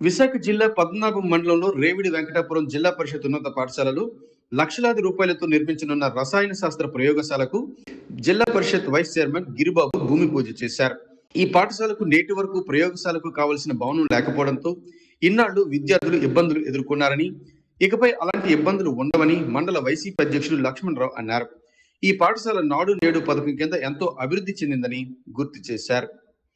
విశాఖ జిల్లా పద్మనాభం మండలంలో రేవిడి వెంకటాపురం జిల్లా పరిషత్ ఉన్నత పాఠశాలలో లక్షలాది రూపాయలతో నిర్మించనున్న రసాయన శాస్త్ర ప్రయోగశాలకు జిల్లా పరిషత్ వైస్ చైర్మన్ గిరిబాబు భూమి పూజ చేశారు ఈ పాఠశాలకు నేటి వరకు ప్రయోగశాలకు కావలసిన భవనం లేకపోవడంతో ఇన్నాళ్లు విద్యార్థులు ఇబ్బందులు ఎదుర్కొన్నారని ఇకపై అలాంటి ఇబ్బందులు ఉండవని మండల వైసీపీ అధ్యక్షులు లక్ష్మణరావు అన్నారు ఈ పాఠశాల నాడు నేడు పథకం కింద ఎంతో అభివృద్ధి చెందిందని గుర్తు చేశారు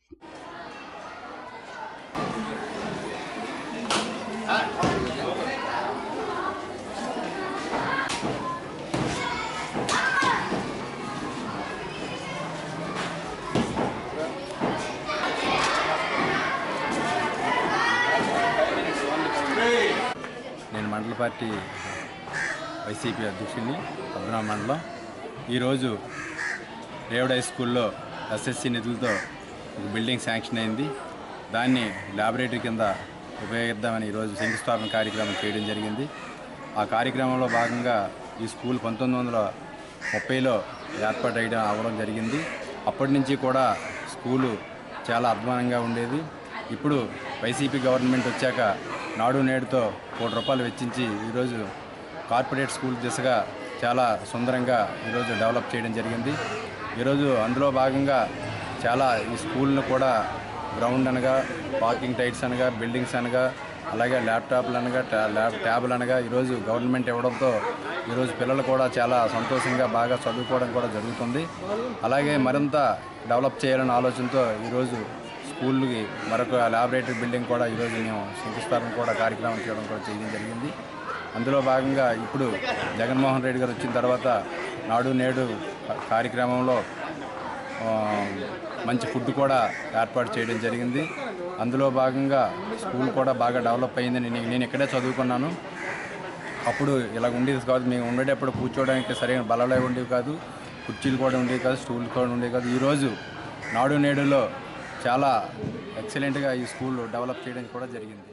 నేను మండల పార్టీ వైసీపీ అధ్యక్షుడిని పద్మనాభ మండలం ఈరోజు రేవడ్ హై స్కూల్లో ఎస్ఎస్సి నిధులతో ఒక బిల్డింగ్ శాంక్షన్ అయింది దాన్ని ల్యాబొరేటరీ కింద ఉపయోగిద్దామని ఈరోజు శంకుస్థాపన కార్యక్రమం చేయడం జరిగింది ఆ కార్యక్రమంలో భాగంగా ఈ స్కూల్ పంతొమ్మిది వందల ముప్పైలో ఏర్పాటు అయ్యడం అవ్వడం జరిగింది అప్పటి నుంచి కూడా స్కూలు చాలా అధ్వానంగా ఉండేది ఇప్పుడు వైసీపీ గవర్నమెంట్ వచ్చాక నాడు నేడుతో కోటి రూపాయలు వెచ్చించి ఈరోజు కార్పొరేట్ స్కూల్ దిశగా చాలా సుందరంగా ఈరోజు డెవలప్ చేయడం జరిగింది ఈరోజు అందులో భాగంగా చాలా ఈ స్కూల్ను కూడా గ్రౌండ్ అనగా పార్కింగ్ టైట్స్ అనగా బిల్డింగ్స్ అనగా అలాగే ల్యాప్టాప్లు అనగా ట్యా- ల్యాబ్ ట్యాబ్లు అనగా ఈరోజు గవర్నమెంట్ ఇవ్వడంతో ఈరోజు పిల్లలు కూడా చాలా సంతోషంగా బాగా చదువుకోవడం కూడా జరుగుతుంది అలాగే మరింత డెవలప్ చేయాలనే ఆలోచనతో ఈరోజు స్కూల్కి మరొక ల్యాబొరేటరీ బిల్డింగ్ కూడా ఈరోజు మేము శంకుస్థాపన కూడా కార్యక్రమం చేయడం కూడా చేయడం జరిగింది అందులో భాగంగా ఇప్పుడు జగన్మోహన్ రెడ్డి గారు వచ్చిన తర్వాత నాడు నేడు కా- కార్యక్రమంలో ఆ, మంచి ఫుడ్ కూడా ఏర్పాటు చేయడం జరిగింది అందులో భాగంగా స్కూల్ కూడా బాగా డెవలప్ అయిందని నేను నేను ఇక్కడే చదువుకున్నాను అప్పుడు ఇలా ఉండేది కాదు మేము ఉండేటప్పుడు కూర్చోవడానికి సరైన బలాలే ఉండేవి కాదు కుర్చీలు కూడా ఉండేవి కాదు స్టూల్ కూడా ఉండేవి కాదు ఈరోజు నాడు నేడులో చాలా ఎక్సలెంట్గా ఈ స్కూల్ డెవలప్ చేయడం కూడా జరిగింది